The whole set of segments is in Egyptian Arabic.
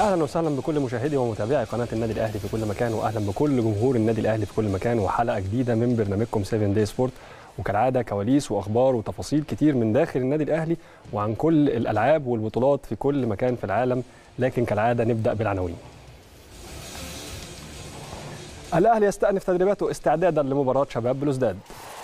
اهلا وسهلا بكل مشاهدي ومتابعي قناه النادي الاهلي في كل مكان واهلا بكل جمهور النادي الاهلي في كل مكان وحلقه جديده من برنامجكم 7 داي سبورت وكالعاده كواليس واخبار وتفاصيل كتير من داخل النادي الاهلي وعن كل الالعاب والبطولات في كل مكان في العالم لكن كالعاده نبدا بالعناوين. الاهلي يستأنف تدريباته استعدادا لمباراه شباب بلوزداد.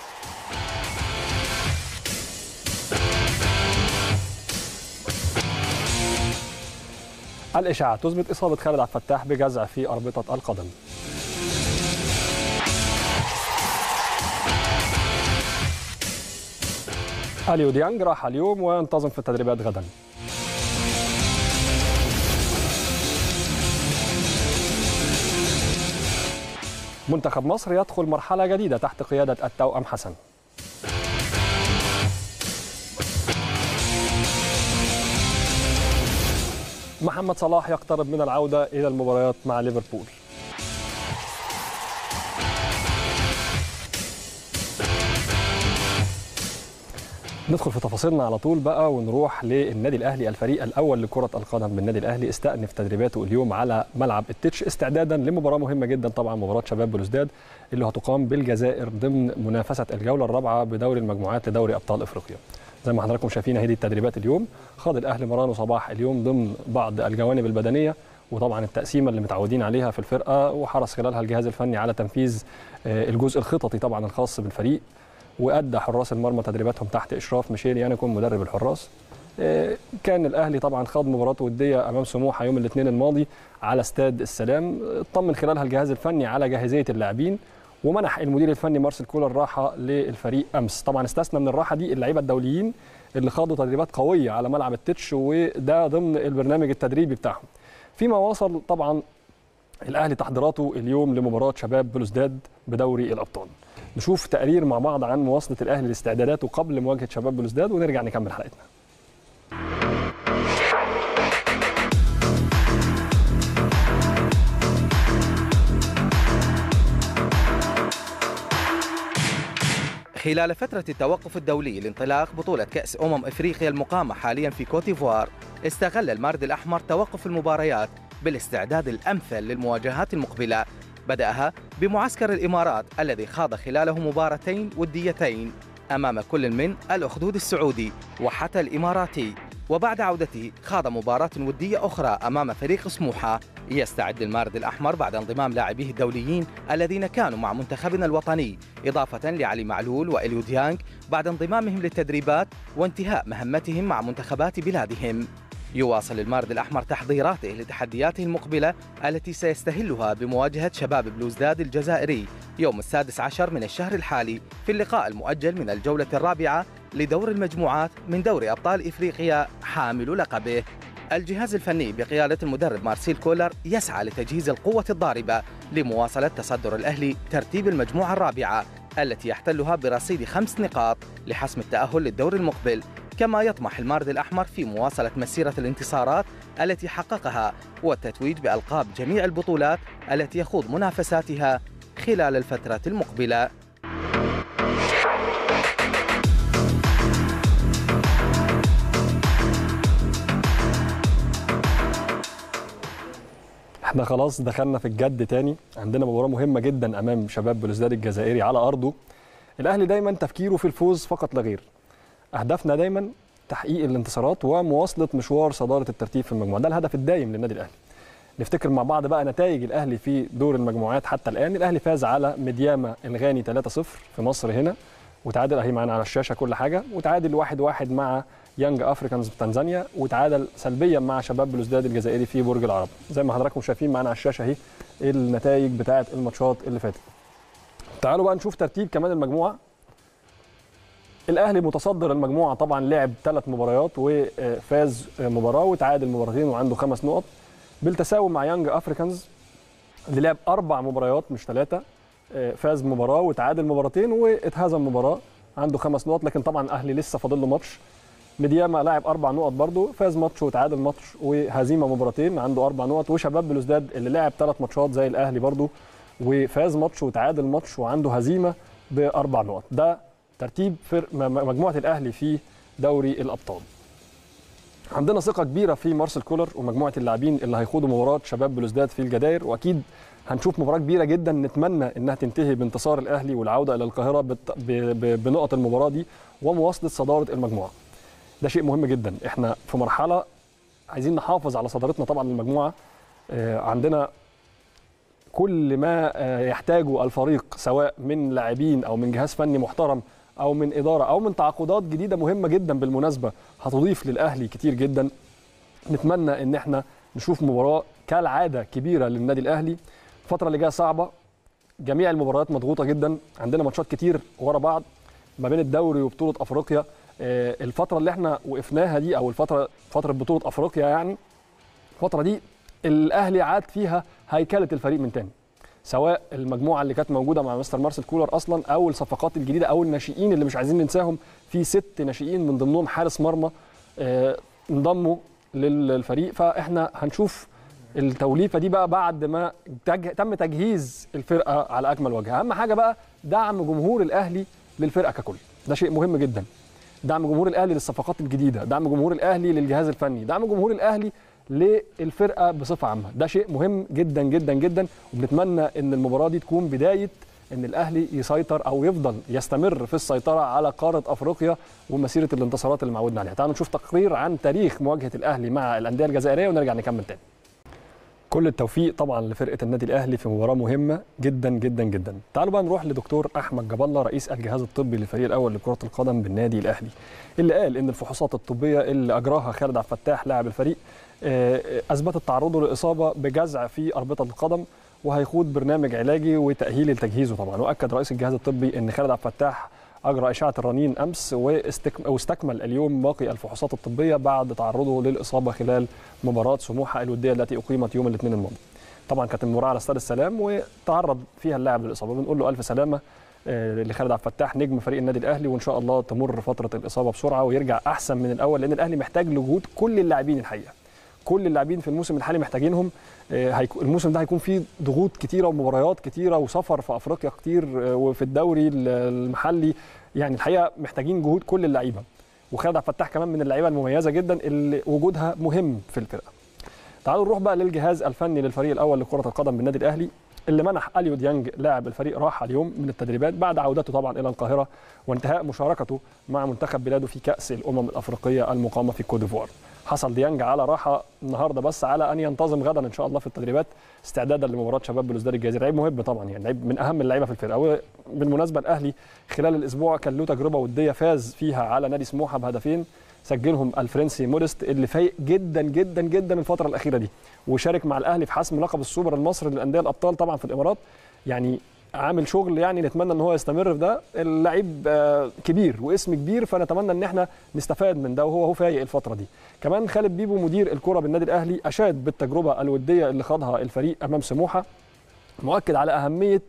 الإشاعة تثبت إصابة خالد عبد الفتاح بجزع في أربطة القدم. اليو ديانج راح اليوم وينتظم في التدريبات غدا. منتخب مصر يدخل مرحلة جديدة تحت قيادة التوأم حسن. محمد صلاح يقترب من العودة إلى المباريات مع ليفربول ندخل في تفاصيلنا على طول بقى ونروح للنادي الاهلي الفريق الاول لكره القدم بالنادي الاهلي استأنف تدريباته اليوم على ملعب التتش استعدادا لمباراه مهمه جدا طبعا مباراه شباب بلوزداد اللي هتقام بالجزائر ضمن منافسه الجوله الرابعه بدوري المجموعات لدوري ابطال افريقيا زي ما حضراتكم شايفين هذه التدريبات اليوم خاض الاهلي مران وصباح اليوم ضمن بعض الجوانب البدنيه وطبعا التقسيمه اللي متعودين عليها في الفرقه وحرص خلالها الجهاز الفني على تنفيذ الجزء الخططي طبعا الخاص بالفريق وادى حراس المرمى تدريباتهم تحت اشراف ميشيل يانكون مدرب الحراس كان الاهلي طبعا خاض مباراه وديه امام سموحه يوم الاثنين الماضي على استاد السلام اطمن خلالها الجهاز الفني على جاهزيه اللاعبين ومنح المدير الفني مارسيل كولر راحه للفريق امس طبعا استثنى من الراحه دي اللعيبه الدوليين اللي خاضوا تدريبات قويه على ملعب التتش وده ضمن البرنامج التدريبي بتاعهم فيما واصل طبعا الاهلي تحضيراته اليوم لمباراه شباب بلوزداد بدوري الابطال نشوف تقرير مع بعض عن مواصله الاهلي لاستعداداته قبل مواجهه شباب بلوزداد ونرجع نكمل حلقتنا خلال فترة التوقف الدولي لانطلاق بطولة كأس أمم إفريقيا المقامة حاليا في كوتيفوار استغل المارد الأحمر توقف المباريات بالاستعداد الأمثل للمواجهات المقبلة بدأها بمعسكر الإمارات الذي خاض خلاله مباراتين وديتين أمام كل من الأخدود السعودي وحتى الإماراتي وبعد عودته خاض مباراة ودية أخرى أمام فريق سموحة يستعد المارد الأحمر بعد انضمام لاعبيه الدوليين الذين كانوا مع منتخبنا الوطني إضافة لعلي معلول وإليو ديانج بعد انضمامهم للتدريبات وانتهاء مهمتهم مع منتخبات بلادهم يواصل المارد الأحمر تحضيراته لتحدياته المقبلة التي سيستهلها بمواجهة شباب بلوزداد الجزائري يوم السادس عشر من الشهر الحالي في اللقاء المؤجل من الجولة الرابعة لدور المجموعات من دوري أبطال إفريقيا حامل لقبه الجهاز الفني بقيادة المدرب مارسيل كولر يسعى لتجهيز القوة الضاربة لمواصلة تصدر الأهلي ترتيب المجموعة الرابعة التي يحتلها برصيد خمس نقاط لحسم التأهل للدور المقبل كما يطمح المارد الأحمر في مواصلة مسيرة الانتصارات التي حققها والتتويج بألقاب جميع البطولات التي يخوض منافساتها خلال الفترة المقبلة احنا خلاص دخلنا في الجد تاني عندنا مباراه مهمه جدا امام شباب بلوزداد الجزائري على ارضه الاهلي دايما تفكيره في الفوز فقط لا غير اهدافنا دايما تحقيق الانتصارات ومواصله مشوار صداره الترتيب في المجموعه ده الهدف الدايم للنادي الاهلي نفتكر مع بعض بقى نتائج الاهلي في دور المجموعات حتى الان الاهلي فاز على مدياما الغاني 3-0 في مصر هنا وتعادل اهي معانا على الشاشه كل حاجه وتعادل 1-1 مع يانج افريكانز في تنزانيا وتعادل سلبيا مع شباب بلوزداد الجزائري في برج العرب زي ما حضراتكم شايفين معانا على الشاشه اهي النتائج بتاعه الماتشات اللي فاتت تعالوا بقى نشوف ترتيب كمان المجموعه الاهلي متصدر المجموعه طبعا لعب ثلاث مباريات وفاز مباراه وتعادل مباراتين وعنده خمس نقط بالتساوي مع يانج افريكانز اللي لعب اربع مباريات مش ثلاثه فاز مباراه وتعادل مباراتين واتهزم مباراه عنده خمس نقط لكن طبعا الاهلي لسه فاضل له ماتش مدياما لاعب اربع نقط برضه فاز ماتش وتعادل ماتش وهزيمه مباراتين عنده اربع نقط وشباب بلوزداد اللي لعب ثلاث ماتشات زي الاهلي برضه وفاز ماتش وتعادل ماتش وعنده هزيمه باربع نقط ده ترتيب فرق مجموعه الاهلي في دوري الابطال عندنا ثقه كبيره في مارسيل كولر ومجموعه اللاعبين اللي هيخوضوا مباراه شباب بلوزداد في الجزائر واكيد هنشوف مباراه كبيره جدا نتمنى انها تنتهي بانتصار الاهلي والعوده الى القاهره بت- ب- ب- بنقط المباراه دي ومواصله صداره المجموعه ده شيء مهم جدا احنا في مرحله عايزين نحافظ على صدارتنا طبعا المجموعه آه، عندنا كل ما آه، يحتاجه الفريق سواء من لاعبين او من جهاز فني محترم او من اداره او من تعاقدات جديده مهمه جدا بالمناسبه هتضيف للاهلي كتير جدا نتمنى ان احنا نشوف مباراه كالعاده كبيره للنادي الاهلي الفتره اللي جايه صعبه جميع المباريات مضغوطه جدا عندنا ماتشات كتير ورا بعض ما بين الدوري وبطوله افريقيا آه، الفتره اللي احنا وقفناها دي او الفتره فتره بطوله افريقيا يعني الفتره دي الاهلي عاد فيها هيكله الفريق من تاني سواء المجموعه اللي كانت موجوده مع مستر مارسيل كولر اصلا او الصفقات الجديده او الناشئين اللي مش عايزين ننساهم في ست ناشئين من ضمنهم حارس مرمى آه، انضموا للفريق فاحنا هنشوف التوليفه دي بقى بعد ما تج... تم تجهيز الفرقه على اكمل وجه اهم حاجه بقى دعم جمهور الاهلي للفرقه ككل ده شيء مهم جدا دعم جمهور الاهلي للصفقات الجديده دعم جمهور الاهلي للجهاز الفني دعم جمهور الاهلي للفرقه بصفه عامه ده شيء مهم جدا جدا جدا وبنتمنى ان المباراه دي تكون بدايه ان الاهلي يسيطر او يفضل يستمر في السيطره على قاره افريقيا ومسيره الانتصارات اللي معودنا عليها تعالوا نشوف تقرير عن تاريخ مواجهه الاهلي مع الانديه الجزائريه ونرجع نكمل تاني كل التوفيق طبعا لفرقه النادي الاهلي في مباراه مهمه جدا جدا جدا تعالوا بقى نروح لدكتور احمد جاب الله رئيس الجهاز الطبي للفريق الاول لكره القدم بالنادي الاهلي اللي قال ان الفحوصات الطبيه اللي اجراها خالد عبد الفتاح لاعب الفريق آه، اثبتت تعرضه لاصابه بجزع في اربطه القدم وهيخوض برنامج علاجي وتاهيلي لتجهيزه طبعا واكد رئيس الجهاز الطبي ان خالد عبد الفتاح اجرى اشعه الرنين امس واستك- واستكمل اليوم باقي الفحوصات الطبيه بعد تعرضه للاصابه خلال مباراه سموحه الوديه التي اقيمت يوم الاثنين الماضي طبعا كانت المباراه على استاد السلام وتعرض فيها اللاعب للاصابه بنقول له الف سلامه آه، لخالد عبد الفتاح نجم فريق النادي الاهلي وان شاء الله تمر فتره الاصابه بسرعه ويرجع احسن من الاول لان الاهلي محتاج لجهود كل اللاعبين الحقيقه كل اللاعبين في الموسم الحالي محتاجينهم آه، هيكو- الموسم ده هيكون فيه ضغوط كتيره ومباريات كتيره وسفر في افريقيا كتير آه، وفي الدوري ال- المحلي يعني الحقيقه محتاجين جهود كل اللعيبه وخالد عبد الفتاح كمان من اللعيبه المميزه جدا اللي وجودها مهم في الفرقه تعالوا نروح بقى للجهاز الفني للفريق الاول لكره القدم بالنادي الاهلي اللي منح اليو ديانج لاعب الفريق راحه اليوم من التدريبات بعد عودته طبعا الى القاهره وانتهاء مشاركته مع منتخب بلاده في كاس الامم الافريقيه المقامه في كوت ديفوار حصل ديانج على راحه النهارده بس على ان ينتظم غدا ان شاء الله في التدريبات استعدادا لمباراه شباب بلوزداد الجزائري لعيب مهم طبعا يعني لعيب من اهم اللعيبه في الفرقه وبالمناسبه الاهلي خلال الاسبوع كان له تجربه وديه فاز فيها على نادي سموحه بهدفين سجلهم الفرنسي مودست اللي فايق جدا جدا جدا الفتره الاخيره دي وشارك مع الاهلي في حسم لقب السوبر المصري للانديه الابطال طبعا في الامارات يعني عامل شغل يعني نتمنى ان هو يستمر في ده اللعيب آه، كبير واسم كبير فنتمنى ان احنا نستفاد من ده وهو هو فايق الفتره دي كمان خالد بيبو مدير الكره بالنادي الاهلي اشاد بالتجربه الوديه اللي خاضها الفريق امام سموحه مؤكد على اهميه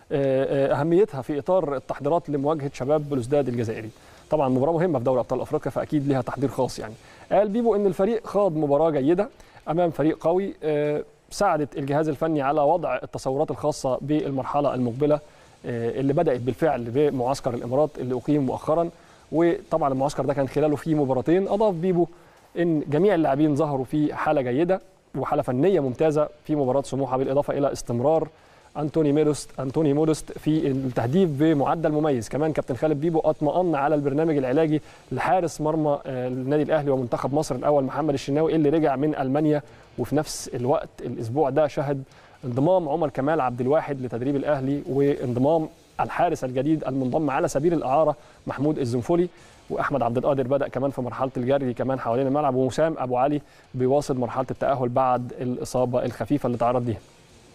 آه، آه، اهميتها في اطار التحضيرات لمواجهه شباب بلوزداد الجزائري طبعا مباراه مهمه في دوري ابطال افريقيا فاكيد ليها تحضير خاص يعني قال بيبو ان الفريق خاض مباراه جيده امام فريق قوي آه، ساعدت الجهاز الفني على وضع التصورات الخاصه بالمرحله المقبله آه، اللي بدات بالفعل بمعسكر الامارات اللي اقيم مؤخرا وطبعا المعسكر ده كان خلاله فيه مباراتين اضاف بيبو ان جميع اللاعبين ظهروا في حاله جيده وحاله فنيه ممتازه في مباراه سموحه بالاضافه الى استمرار انتوني ميدوست انتوني مودست في التهديف بمعدل مميز كمان كابتن خالد بيبو اطمأن على البرنامج العلاجي لحارس مرمى آه، النادي الاهلي ومنتخب مصر الاول محمد الشناوي اللي رجع من المانيا وفي نفس الوقت الاسبوع ده شهد انضمام عمر كمال عبد الواحد لتدريب الاهلي وانضمام الحارس الجديد المنضم على سبيل الاعاره محمود الزنفولي واحمد عبد القادر بدا كمان في مرحله الجري كمان حوالين الملعب ووسام ابو علي بيواصل مرحله التاهل بعد الاصابه الخفيفه اللي تعرض ليها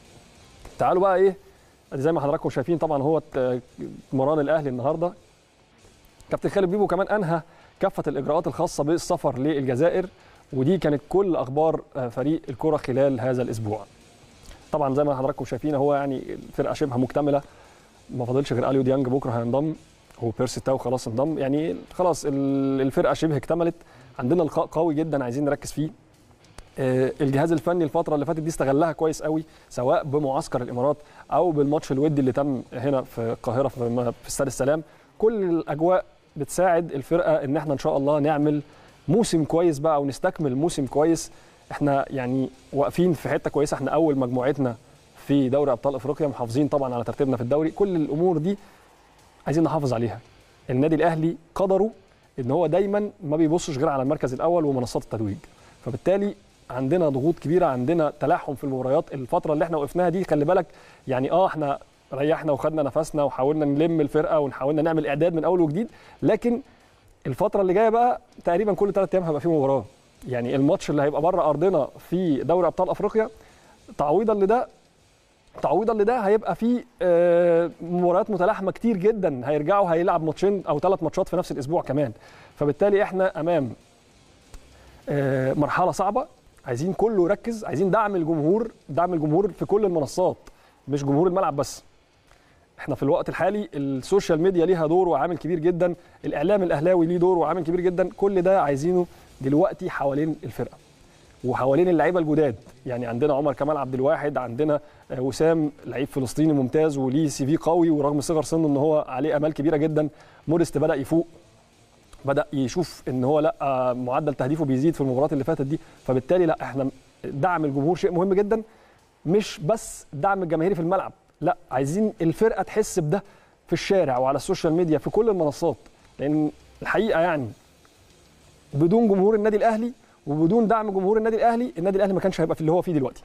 تعالوا بقى ايه زي ما حضراتكم شايفين طبعا هو ت- مران الاهلي النهارده كابتن خالد بيبو كمان انهى كافه الاجراءات الخاصه بالسفر للجزائر ودي كانت كل اخبار آه، فريق الكره خلال هذا الاسبوع طبعا زي ما حضراتكم شايفين هو يعني الفرقه شبه مكتمله ما فاضلش غير اليو ديانج بكره هينضم هو بيرسي تاو خلاص انضم يعني خلاص ال- الفرقه شبه اكتملت عندنا لقاء قوي جدا عايزين نركز فيه آه، الجهاز الفني الفتره اللي فاتت دي استغلها كويس قوي سواء بمعسكر الامارات او بالماتش الودي اللي تم هنا في القاهره في في استاد السلام كل الاجواء بتساعد الفرقه ان احنا ان شاء الله نعمل موسم كويس بقى ونستكمل موسم كويس احنا يعني واقفين في حته كويسه احنا اول مجموعتنا في دوري ابطال افريقيا محافظين طبعا على ترتيبنا في الدوري كل الامور دي عايزين نحافظ عليها النادي الاهلي قدره ان هو دايما ما بيبصش غير على المركز الاول ومنصات التتويج فبالتالي عندنا ضغوط كبيره عندنا تلاحم في المباريات الفتره اللي احنا وقفناها دي خلي بالك يعني اه احنا ريحنا وخدنا نفسنا وحاولنا نلم الفرقه وحاولنا نعمل اعداد من اول وجديد لكن الفتره اللي جايه بقى تقريبا كل ثلاث ايام هيبقى فيه مباراه يعني الماتش اللي هيبقى بره ارضنا في دوري ابطال افريقيا تعويضا لده تعويضا لده هيبقى في آه، مباريات متلاحمه كتير جدا هيرجعوا هيلعب ماتشين او ثلاث ماتشات في نفس الاسبوع كمان فبالتالي احنا امام آه، مرحله صعبه عايزين كله يركز عايزين دعم الجمهور دعم الجمهور في كل المنصات مش جمهور الملعب بس احنا في الوقت الحالي السوشيال ميديا ليها دور وعامل كبير جدا الاعلام الاهلاوي ليه دور وعامل كبير جدا كل ده عايزينه دلوقتي حوالين الفرقه وحوالين اللعيبه الجداد يعني عندنا عمر كمال عبد الواحد عندنا آه، وسام لعيب فلسطيني ممتاز وليه سي في قوي ورغم صغر سنه ان هو عليه امال كبيره جدا موديست بدا يفوق بدا يشوف ان هو لا آه، معدل تهديفه بيزيد في المباريات اللي فاتت دي فبالتالي لا احنا دعم الجمهور شيء مهم جدا مش بس الدعم الجماهيري في الملعب لا عايزين الفرقه تحس بده في الشارع وعلى السوشيال ميديا في كل المنصات لان الحقيقه يعني بدون جمهور النادي الاهلي وبدون دعم جمهور النادي الاهلي النادي الاهلي ما كانش هيبقى في اللي هو فيه دلوقتي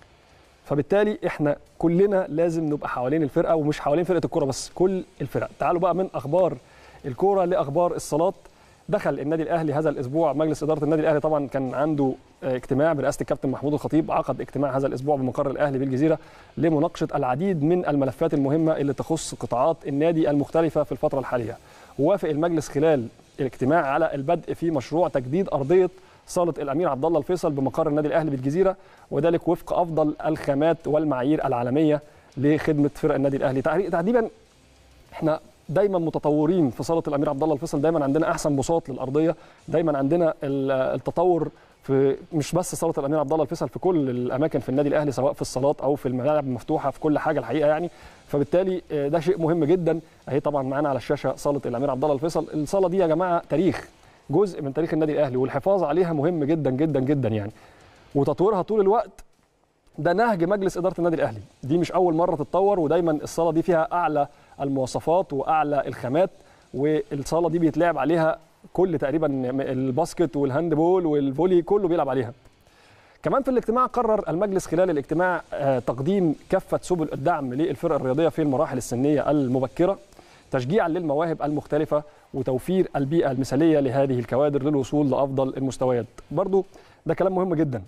فبالتالي احنا كلنا لازم نبقى حوالين الفرقه ومش حوالين فرقه الكوره بس كل الفرق تعالوا بقى من اخبار الكوره لاخبار الصالات دخل النادي الاهلي هذا الاسبوع مجلس اداره النادي الاهلي طبعا كان عنده آه، اجتماع برئاسه الكابتن محمود الخطيب عقد اجتماع هذا الاسبوع بمقر الاهلي بالجزيره لمناقشه العديد من الملفات المهمه اللي تخص قطاعات النادي المختلفه في الفتره الحاليه ووافق المجلس خلال الاجتماع على البدء في مشروع تجديد ارضيه صاله الامير عبد الله الفيصل بمقر النادي الاهلي بالجزيره وذلك وفق افضل الخامات والمعايير العالميه لخدمه فرق النادي الاهلي تعري- تحديدا احنا دايما متطورين في صاله الامير عبد الله الفيصل دايما عندنا احسن بساط للارضيه دايما عندنا ال- التطور في مش بس صاله الامير عبد الله الفيصل في كل الاماكن في النادي الاهلي سواء في الصالات او في الملاعب المفتوحه في كل حاجه الحقيقه يعني فبالتالي آه، ده شيء مهم جدا اهي طبعا معانا على الشاشه صاله الامير عبد الله الفيصل الصاله دي يا جماعه تاريخ جزء من تاريخ النادي الاهلي والحفاظ عليها مهم جدا جدا جدا يعني وتطويرها طول الوقت ده نهج مجلس اداره النادي الاهلي دي مش اول مره تتطور ودايما الصاله دي فيها اعلى المواصفات واعلى الخامات والصاله دي بيتلعب عليها كل تقريبا الباسكت والهاندبول والفولي كله بيلعب عليها كمان في الاجتماع قرر المجلس خلال الاجتماع آه، تقديم كافه سبل الدعم للفرق الرياضيه في المراحل السنيه المبكره تشجيعا للمواهب المختلفه وتوفير البيئه المثاليه لهذه الكوادر للوصول لافضل المستويات برضو ده كلام مهم جدا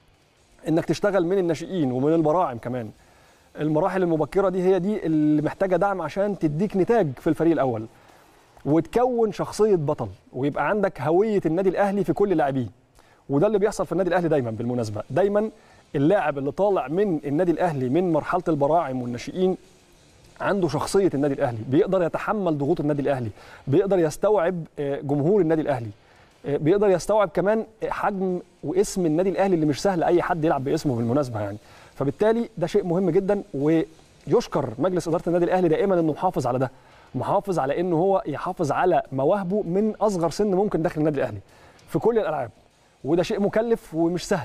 انك تشتغل من الناشئين ومن البراعم كمان المراحل المبكره دي هي دي اللي محتاجه دعم عشان تديك نتاج في الفريق الاول وتكون شخصيه بطل ويبقى عندك هويه النادي الاهلي في كل لاعبيه وده اللي بيحصل في النادي الاهلي دايما بالمناسبه دايما اللاعب اللي طالع من النادي الاهلي من مرحله البراعم والناشئين عنده شخصيه النادي الاهلي بيقدر يتحمل ضغوط النادي الاهلي بيقدر يستوعب آه، جمهور النادي الاهلي آه، بيقدر يستوعب كمان حجم واسم النادي الاهلي اللي مش سهل اي حد يلعب باسمه بالمناسبه يعني فبالتالي ده شيء مهم جدا ويشكر مجلس اداره النادي الاهلي دائما انه محافظ على ده محافظ على انه هو يحافظ على مواهبه من اصغر سن ممكن داخل النادي الاهلي في كل الالعاب وده شيء مكلف ومش سهل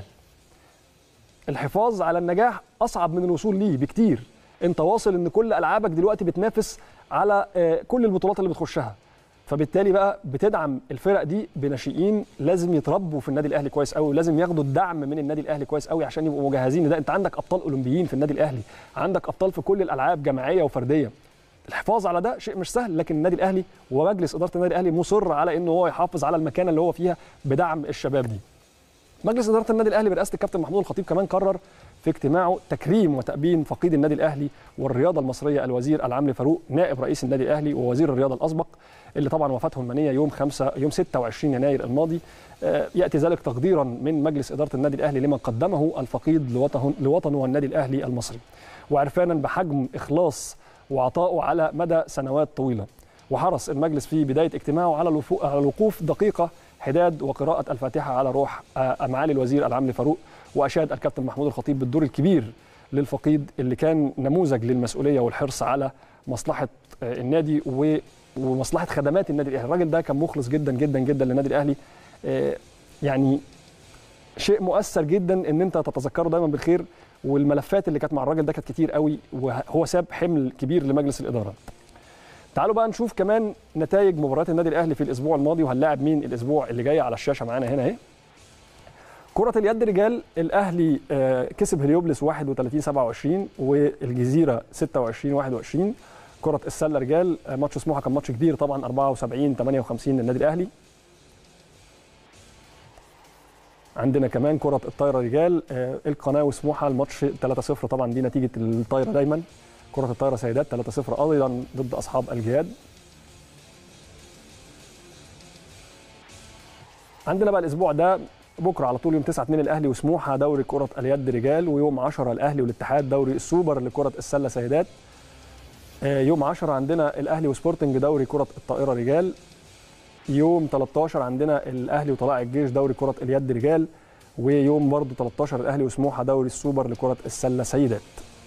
الحفاظ على النجاح اصعب من الوصول ليه بكتير انت واصل ان كل العابك دلوقتي بتنافس على آه، كل البطولات اللي بتخشها فبالتالي بقى بتدعم الفرق دي بناشئين لازم يتربوا في النادي الاهلي كويس قوي ولازم ياخدوا الدعم من النادي الاهلي كويس قوي عشان يبقوا مجهزين لده انت عندك ابطال اولمبيين في النادي الاهلي عندك ابطال في كل الالعاب جماعيه وفرديه الحفاظ على ده شيء مش سهل لكن النادي الاهلي ومجلس اداره النادي الاهلي مصر على انه هو يحافظ على المكانه اللي هو فيها بدعم الشباب دي مجلس اداره النادي الاهلي برئاسه الكابتن محمود الخطيب كمان قرر في اجتماعه تكريم وتأبين فقيد النادي الاهلي والرياضه المصريه الوزير العام لفاروق نائب رئيس النادي الاهلي ووزير الرياضه الاسبق اللي طبعا وفاته المنيه يوم 5 يوم 26 يناير الماضي آه، ياتي ذلك تقديرا من مجلس اداره النادي الاهلي لما قدمه الفقيد لوطنه لوطنه والنادي الاهلي المصري وعرفانا بحجم اخلاص وعطائه على مدى سنوات طويله وحرص المجلس في بدايه اجتماعه على الوفو- على الوقوف دقيقه حداد وقراءه الفاتحه على روح آه، معالي الوزير العام لفاروق واشاد الكابتن محمود الخطيب بالدور الكبير للفقيد اللي كان نموذج للمسؤوليه والحرص على مصلحه آه، النادي و- ومصلحه خدمات النادي الاهلي الراجل ده كان مخلص جدا جدا جدا للنادي الاهلي آه، يعني شيء مؤثر جدا ان انت تتذكره دايما بالخير والملفات اللي كانت مع الراجل ده كانت كتير قوي وهو ساب حمل كبير لمجلس الاداره تعالوا بقى نشوف كمان نتائج مباريات النادي الاهلي في الاسبوع الماضي وهنلاعب مين الاسبوع اللي جاي على الشاشه معانا هنا اهي كرة اليد رجال الاهلي آه، كسب هليوبلس 31 27 والجزيره 26 21 كرة السله رجال آه، ماتش سموحه كان ماتش كبير طبعا 74 58 للنادي الاهلي عندنا كمان كرة الطايرة رجال آه، القناة وسموحة الماتش 3-0 طبعا دي نتيجة الطايرة دايما كرة الطايرة سيدات 3-0 أيضا ضد أصحاب الجهاد عندنا بقى الأسبوع ده بكرة على طول يوم 9 2 الأهلي وسموحة دوري كرة اليد رجال ويوم 10 الأهلي والاتحاد دوري السوبر لكرة السلة سيدات آه، يوم 10 عندنا الأهلي وسبورتنج دوري كرة الطائرة رجال يوم 13 عندنا الاهلي وطلائع الجيش دوري كره اليد رجال ويوم برضه 13 الاهلي وسموحه دوري السوبر لكره السله سيدات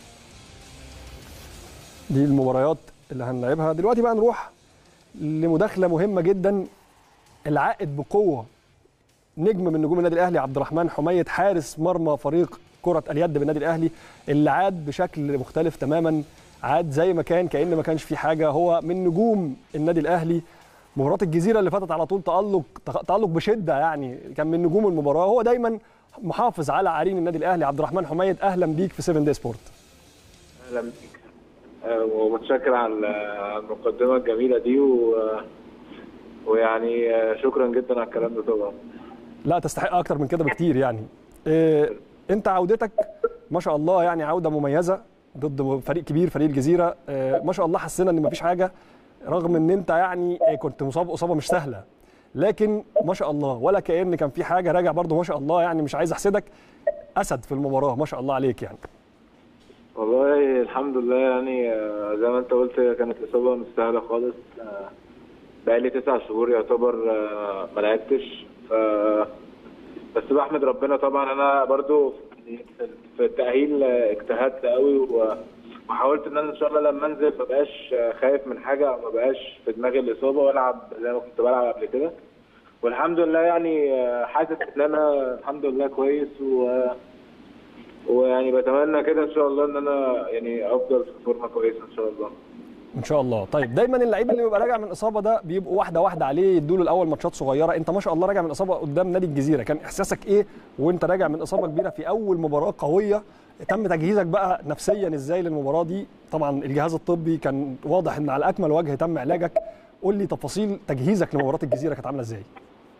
دي المباريات اللي هنلعبها دلوقتي بقى نروح لمداخله مهمه جدا العائد بقوه نجم من نجوم النادي الاهلي عبد الرحمن حميد حارس مرمى فريق كره اليد بالنادي الاهلي اللي عاد بشكل مختلف تماما عاد زي ما كان كان ما كانش في حاجه هو من نجوم النادي الاهلي مباراه الجزيره اللي فاتت على طول تالق تالق بشده يعني كان من نجوم المباراه هو دايما محافظ على عرين النادي الاهلي عبد الرحمن حميد اهلا بيك في 7 دي سبورت اهلا بيك آه، ومتشكر على على المقدمه الجميله دي و... ويعني آه، شكرا جدا على الكلام ده طبعا لا تستحق اكتر من كده بكتير يعني إيه انت عودتك ما شاء الله يعني عوده مميزه ضد فريق كبير فريق الجزيره إيه ما شاء الله حسينا ان مفيش حاجه رغم ان انت يعني إيه كنت مصاب اصابه مش سهله لكن ما شاء الله ولا كأن كان في حاجه راجع برضه ما شاء الله يعني مش عايز احسدك اسد في المباراه ما شاء الله عليك يعني والله الحمد لله يعني آه، زي ما انت قلت هي كانت اصابه مش سهله خالص آه، بقالي تسع شهور يعتبر آه، ما لعبتش ف بس بحمد ربنا طبعا انا برضو في- في التاهيل آه، اجتهدت قوي و- وحاولت ان انا ان شاء الله لما انزل ما بقاش آه، خايف من حاجه او ما بقاش في دماغي الاصابه والعب زي ما كنت بلعب قبل كده والحمد لله يعني آه، حاسس ان انا الحمد لله كويس و ويعني بتمنى كده ان شاء الله ان انا يعني افضل في فورمه كويسه ان شاء الله ان شاء الله طيب دايما اللعيب اللي بيبقى راجع من اصابه ده بيبقوا واحده واحده عليه يدوا له الاول ماتشات صغيره انت ما شاء الله راجع من اصابه قدام نادي الجزيره كان احساسك ايه وانت راجع من اصابه كبيره في اول مباراه قويه تم تجهيزك بقى نفسيا ازاي للمباراه دي طبعا الجهاز الطبي كان واضح ان على اكمل وجه تم علاجك قول لي تفاصيل تجهيزك لمباراه الجزيره كانت عامله ازاي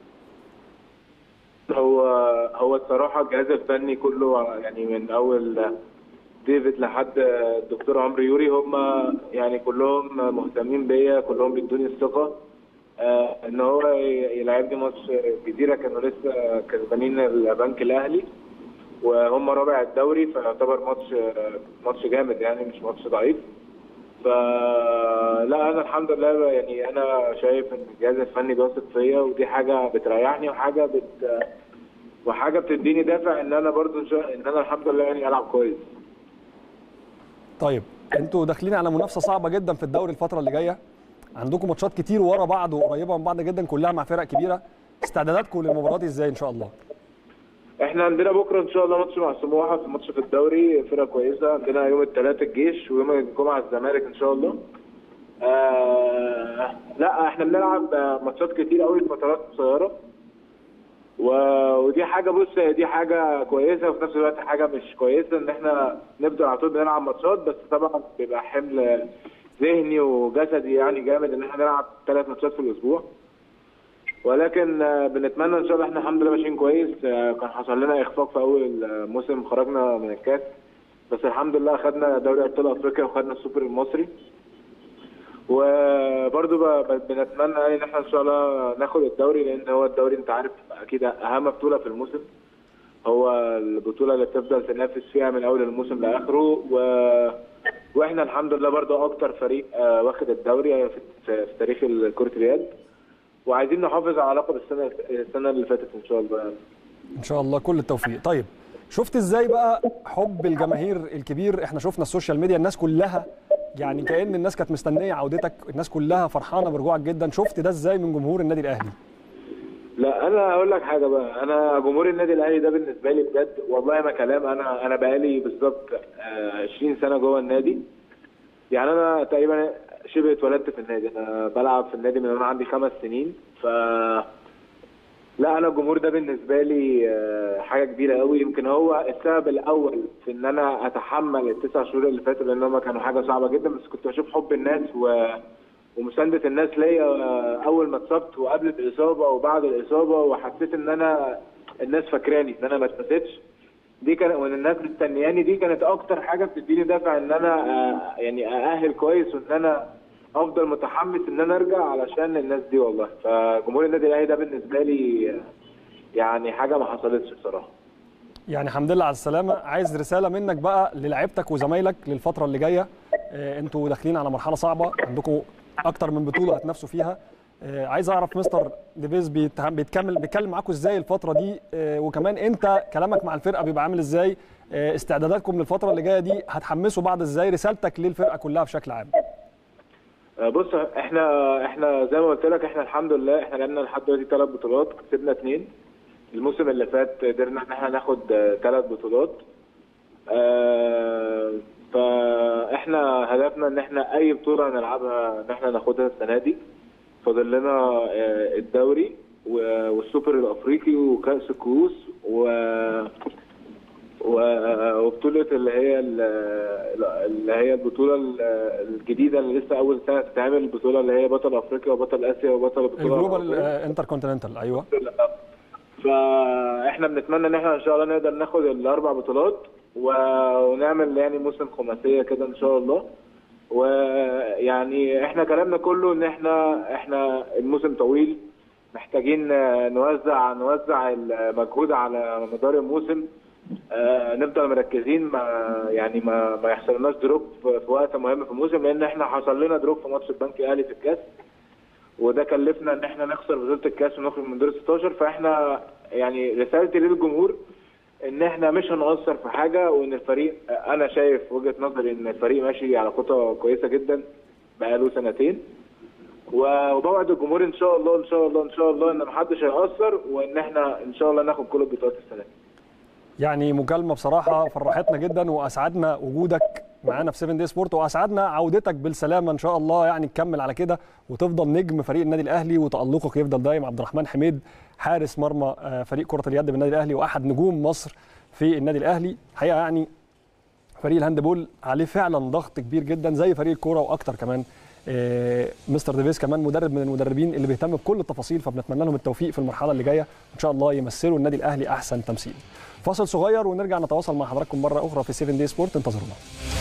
هو هو الصراحه الجهاز الفني كله يعني من اول ديفيد لحد الدكتور عمرو يوري هم يعني كلهم مهتمين بيا كلهم بيدوني الثقه آه، ان هو ي- يلعبني ماتش الجزيره كانوا لسه كسبانين البنك الاهلي وهم رابع الدوري فيعتبر ماتش ماتش جامد يعني مش ماتش ضعيف فلا انا الحمد لله يعني انا شايف ان الجهاز الفني بيثق فيا ودي حاجه بتريحني وحاجه بت وحاجه بتديني دافع ان انا برضو ان شاء ان انا الحمد لله يعني العب كويس طيب انتوا داخلين على منافسه صعبه جدا في الدوري الفتره اللي جايه عندكم ماتشات كتير ورا بعض وقريبه من بعض جدا كلها مع فرق كبيره استعداداتكم للمباراه دي ازاي ان شاء الله احنا عندنا بكره ان شاء الله ماتش مع سموحه في ماتش في الدوري فرقه كويسه عندنا يوم الثلاثاء الجيش ويوم الجمعه الزمالك ان شاء الله آه لا احنا بنلعب آه، ماتشات كتير قوي في فترات قصيره و- ودي حاجه بص هي دي حاجه كويسه وفي نفس الوقت حاجه مش كويسه ان احنا نفضل على طول بنلعب ماتشات بس طبعا بيبقى حمل ذهني وجسدي يعني جامد ان احنا نلعب ثلاث ماتشات في الاسبوع ولكن آه، بنتمنى ان شاء الله احنا الحمد لله ماشيين كويس آه، كان حصل لنا اخفاق في اول آه، موسم خرجنا من الكاس بس الحمد لله خدنا دوري ابطال افريقيا وخدنا السوبر المصري وبرضه ب- ب- بنتمنى يعني ان احنا ان شاء الله ناخد الدوري لان هو الدوري انت عارف اكيد اهم بطوله في الموسم هو البطوله اللي بتفضل تنافس فيها من اول الموسم لاخره و... واحنا الحمد لله برضه اكتر فريق آه، واخد الدوري في, في, في تاريخ كره اليد وعايزين نحافظ على لقب السنه السنه اللي فاتت ان شاء الله يعني. ان شاء الله كل التوفيق طيب شفت ازاي بقى حب الجماهير الكبير احنا شفنا السوشيال ميديا الناس كلها يعني كأن الناس كانت مستنيه عودتك الناس كلها فرحانه برجوعك جدا شفت ده ازاي من جمهور النادي الاهلي لا انا اقول لك حاجه بقى انا جمهور النادي الاهلي ده بالنسبه لي بجد والله ما كلام انا انا بقالي بالظبط آه، 20 سنه جوه النادي يعني انا تقريبا شبه اتولدت في النادي انا بلعب في النادي من وانا عندي خمس سنين ف لا انا الجمهور ده بالنسبه لي آه، حاجه كبيره قوي يمكن هو السبب الاول في ان انا اتحمل التسع شهور اللي فاتوا لان هم كانوا حاجه صعبه جدا بس كنت بشوف حب الناس و ومسانده الناس ليا آه، اول ما اتصبت وقبل الاصابه وبعد الاصابه وحسيت ان انا الناس فاكراني ان انا ما اتنسيتش دي كان وان الناس مستنياني دي كانت اكتر حاجه بتديني دافع ان انا آه، يعني ااهل كويس وان انا افضل متحمس ان انا ارجع علشان الناس دي والله فجمهور النادي الاهلي ده بالنسبه لي آه، يعني حاجه ما حصلتش بصراحه يعني الحمد لله على السلامه عايز رساله منك بقى للاعيبتك وزمايلك للفتره اللي جايه آه، انتوا داخلين على مرحله صعبه عندكم اكتر من بطوله هتنافسوا فيها آه، عايز اعرف مستر ديفيز بيتهم- بيتكمل بيتكلم معاكم ازاي الفتره دي آه، وكمان انت كلامك مع الفرقه بيبقى عامل ازاي آه، استعداداتكم للفتره اللي جايه دي هتحمسوا بعض ازاي رسالتك للفرقه كلها بشكل عام آه، بص احنا احنا زي ما قلت لك احنا الحمد لله احنا لعبنا لحد دلوقتي ثلاث بطولات كسبنا اثنين الموسم اللي فات قدرنا ان احنا ناخد ثلاث بطولات آه، فاحنا هدفنا ان احنا اي بطوله هنلعبها ان احنا ناخدها السنه دي فاضل لنا آه، الدوري و- والسوبر الافريقي وكاس الكؤوس و و- وبطولة اللي هي ال- اللي هي البطولة ال- الجديدة اللي لسه أول سنة تتعمل البطولة اللي هي بطل أفريقيا وبطل آسيا وبطل البطولة الجلوبال العربية. انتر كونتيننتال ايوه فاحنا بنتمنى ان احنا ان شاء الله نقدر ناخد الاربع بطولات و- ونعمل يعني موسم خماسيه كده ان شاء الله ويعني احنا كلامنا كله ان احنا احنا الموسم طويل محتاجين نوزع نوزع المجهود على مدار الموسم آه، نفضل مركزين ما يعني ما ما يحصلناش دروب في في وقت مهم في الموسم لان احنا حصل لنا دروب في ماتش البنك الاهلي في الكاس وده كلفنا ان احنا نخسر بطوله الكاس ونخرج من دور 16 فاحنا يعني رسالتي للجمهور ان احنا مش هنقصر في حاجه وان الفريق انا شايف وجهه نظري ان الفريق ماشي على خطى كويسه جدا بقاله سنتين و- وبوعد الجمهور ان شاء الله ان شاء الله ان شاء الله ان محدش هيقصر وان احنا ان شاء الله ناخد كل البطولات السنه دي يعني مكالمه بصراحه فرحتنا جدا واسعدنا وجودك معانا في 7 دي سبورت واسعدنا عودتك بالسلامه ان شاء الله يعني تكمل على كده وتفضل نجم فريق النادي الاهلي وتالقك يفضل دايم عبد الرحمن حميد حارس مرمى آه، فريق كره اليد بالنادي الاهلي واحد نجوم مصر في النادي الاهلي حقيقه يعني فريق الهاندبول عليه فعلا ضغط كبير جدا زي فريق الكوره واكتر كمان آه، مستر ديفيس كمان مدرب من المدربين اللي بيهتم بكل التفاصيل فبنتمنى لهم التوفيق في المرحله اللي جايه وان شاء الله يمثلوا النادي الاهلي احسن تمثيل فاصل صغير ونرجع نتواصل مع حضراتكم مره اخرى في 7 دي سبورت انتظرونا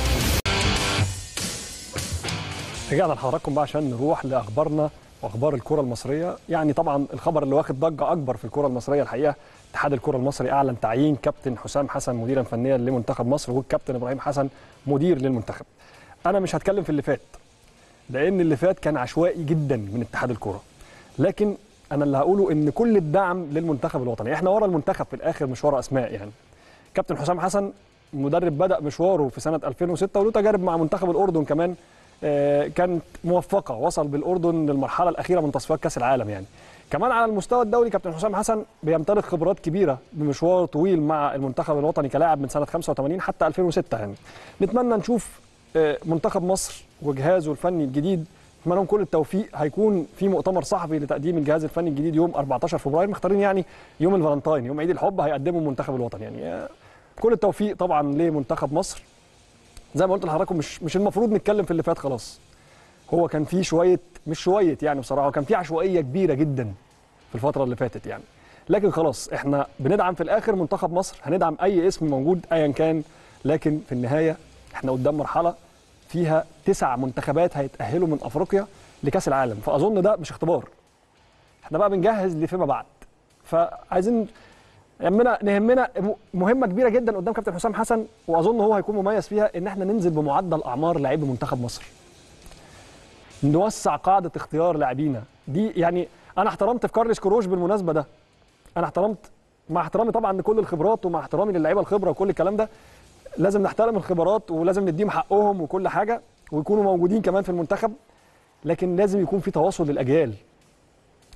رجعنا لحضراتكم بقى عشان نروح لاخبارنا واخبار الكره المصريه يعني طبعا الخبر اللي واخد ضجه اكبر في الكره المصريه الحقيقه اتحاد الكره المصري اعلن تعيين كابتن حسام حسن مديرا فنيا لمنتخب مصر والكابتن ابراهيم حسن مدير للمنتخب انا مش هتكلم في اللي فات لان اللي فات كان عشوائي جدا من اتحاد الكره لكن انا اللي هقوله ان كل الدعم للمنتخب الوطني احنا ورا المنتخب في الاخر مش ورا اسماء يعني كابتن حسام حسن مدرب بدا مشواره في سنه 2006 وله تجارب مع منتخب الاردن كمان آه، كانت موفقه وصل بالاردن للمرحله الاخيره من تصفيات كاس العالم يعني كمان على المستوى الدولي كابتن حسام حسن بيمتلك خبرات كبيره بمشوار طويل مع المنتخب الوطني كلاعب من سنه 85 حتى 2006 يعني نتمنى نشوف آه، منتخب مصر وجهازه الفني الجديد نتمنى لهم كل التوفيق هيكون في مؤتمر صحفي لتقديم الجهاز الفني الجديد يوم 14 فبراير مختارين يعني يوم الفالنتاين يوم عيد الحب هيقدموا المنتخب الوطني يعني آه، كل التوفيق طبعا لمنتخب مصر زي ما قلت لحضراتكم مش مش المفروض نتكلم في اللي فات خلاص هو كان في شويه مش شويه يعني بصراحه كان في عشوائيه كبيره جدا في الفتره اللي فاتت يعني لكن خلاص احنا بندعم في الاخر منتخب مصر هندعم اي اسم موجود ايا كان لكن في النهايه احنا قدام مرحله فيها تسع منتخبات هيتاهلوا من افريقيا لكاس العالم فاظن ده مش اختبار احنا بقى بنجهز لفيما بعد فعايزين يهمنا نهمنا مهمه كبيره جدا قدام كابتن حسام حسن واظن هو هيكون مميز فيها ان احنا ننزل بمعدل اعمار لاعبي منتخب مصر نوسع قاعده اختيار لاعبينا دي يعني انا احترمت في كارلس كروش بالمناسبه ده انا احترمت مع احترامي طبعا لكل الخبرات ومع احترامي للعيبه الخبره وكل الكلام ده لازم نحترم الخبرات ولازم نديهم حقهم وكل حاجه ويكونوا موجودين كمان في المنتخب لكن لازم يكون في تواصل للاجيال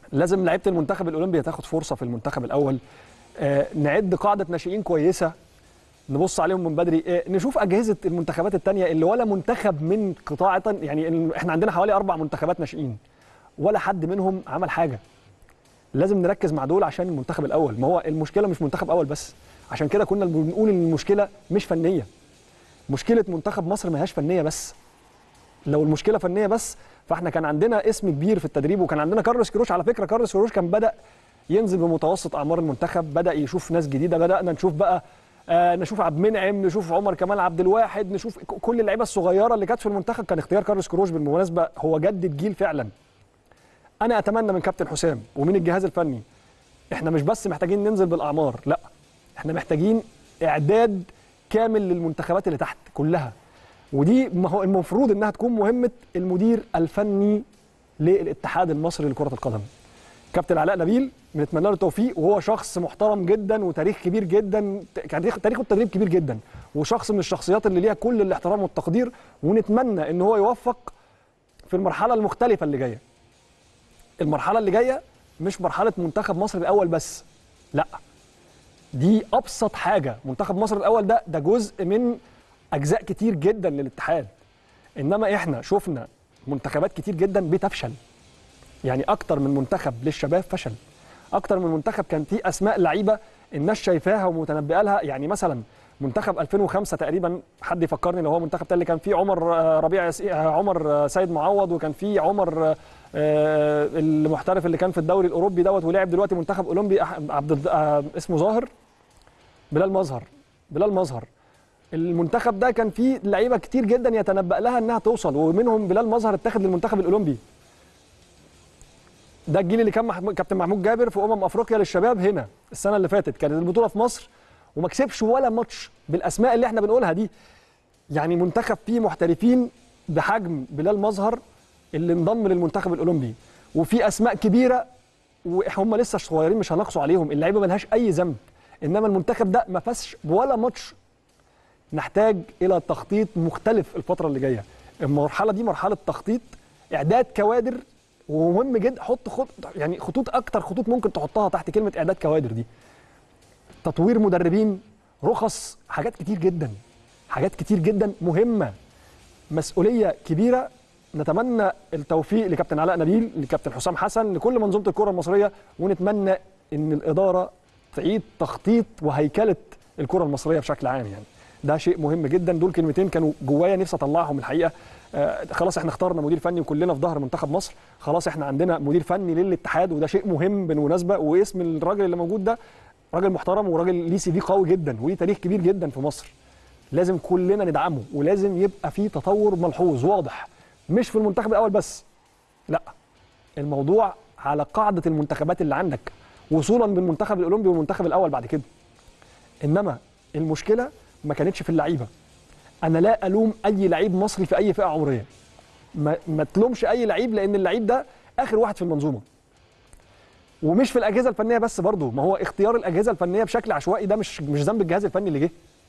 لازم لعيبه المنتخب الاولمبي تاخد فرصه في المنتخب الاول آه نعد قاعده ناشئين كويسه نبص عليهم من بدري آه نشوف اجهزه المنتخبات الثانيه اللي ولا منتخب من قطاع يعني ال- احنا عندنا حوالي اربع منتخبات ناشئين ولا حد منهم عمل حاجه لازم نركز مع دول عشان المنتخب الاول ما هو المشكله مش منتخب اول بس عشان كده كنا بنقول ان المشكله مش فنيه مشكله منتخب مصر ما هياش فنيه بس لو المشكله فنيه بس فاحنا كان عندنا اسم كبير في التدريب وكان عندنا كارلوس كيروش على فكره كارلوس كيروش كان بدا ينزل بمتوسط اعمار المنتخب بدا يشوف ناس جديده بدانا نشوف بقى آه نشوف عبد المنعم نشوف عمر كمال عبد الواحد نشوف ك- كل اللعيبه الصغيره اللي كانت في المنتخب كان اختيار كارلوس كيروش بالمناسبه هو جدد جيل فعلا انا اتمنى من كابتن حسام ومن الجهاز الفني احنا مش بس محتاجين ننزل بالاعمار لا احنا محتاجين اعداد كامل للمنتخبات اللي تحت كلها ودي ما هو المفروض انها تكون مهمه المدير الفني للاتحاد المصري لكره القدم كابتن علاء نبيل بنتمنى له التوفيق وهو شخص محترم جدا وتاريخ كبير جدا تاريخ تاريخه التدريب كبير جدا وشخص من الشخصيات اللي ليها كل الاحترام والتقدير ونتمنى ان هو يوفق في المرحله المختلفه اللي جايه المرحله اللي جايه مش مرحله منتخب مصر الاول بس لا دي ابسط حاجه منتخب مصر الاول ده ده جزء من اجزاء كتير جدا للاتحاد انما احنا شفنا منتخبات كتير جدا بتفشل يعني اكتر من منتخب للشباب فشل اكتر من منتخب كان فيه اسماء لعيبه الناس شايفاها ومتنبئه لها يعني مثلا منتخب 2005 تقريبا حد يفكرني لو هو منتخب ده اللي كان فيه عمر آه، ربيع يس- آه، عمر آه، سيد معوض وكان فيه عمر آه، آه، المحترف اللي كان في الدوري الاوروبي دوت ولعب دلوقتي منتخب اولمبي أح- عبد الد- آه، اسمه ظاهر بلال مظهر بلال مظهر المنتخب ده كان فيه لعيبه كتير جدا يتنبأ لها انها توصل ومنهم بلال مظهر اتخذ للمنتخب الاولمبي ده الجيل اللي كان محمود كابتن محمود جابر في امم افريقيا للشباب هنا السنه اللي فاتت كانت البطوله في مصر وما كسبش ولا ماتش بالاسماء اللي احنا بنقولها دي يعني منتخب فيه محترفين بحجم بلال مظهر اللي انضم للمنتخب الاولمبي وفي اسماء كبيره وهم لسه صغيرين مش هنقصوا عليهم اللعيبه ملهاش اي ذنب انما المنتخب ده ما فازش ولا ماتش نحتاج الى تخطيط مختلف الفتره اللي جايه المرحله دي مرحله تخطيط اعداد كوادر ومهم جدا حط خط يعني خطوط اكتر خطوط ممكن تحطها تحت كلمه اعداد كوادر دي تطوير مدربين رخص حاجات كتير جدا حاجات كتير جدا مهمه مسؤوليه كبيره نتمنى التوفيق لكابتن علاء نبيل لكابتن حسام حسن لكل منظومه الكره المصريه ونتمنى ان الاداره تعيد تخطيط وهيكله الكره المصريه بشكل عام يعني ده شيء مهم جدا دول كلمتين كانوا جوايا نفسي اطلعهم الحقيقه آه خلاص احنا اخترنا مدير فني وكلنا في ظهر منتخب مصر خلاص احنا عندنا مدير فني للاتحاد وده شيء مهم بالمناسبه واسم الراجل اللي موجود ده راجل محترم وراجل ليه سي في قوي جدا وليه تاريخ كبير جدا في مصر لازم كلنا ندعمه ولازم يبقى في تطور ملحوظ واضح مش في المنتخب الاول بس لا الموضوع على قاعده المنتخبات اللي عندك وصولا بالمنتخب الاولمبي والمنتخب الاول بعد كده انما المشكله ما كانتش في اللعيبه انا لا الوم اي لعيب مصري في اي فئه عمريه ما, ما تلومش اي لعيب لان اللعيب ده اخر واحد في المنظومه ومش في الاجهزه الفنيه بس برضه ما هو اختيار الاجهزه الفنيه بشكل عشوائي ده مش مش ذنب الجهاز الفني اللي جه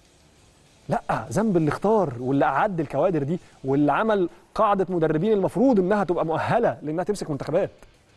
لا ذنب اللي اختار واللي اعد الكوادر دي واللي عمل قاعده مدربين المفروض انها تبقى مؤهله لانها تمسك منتخبات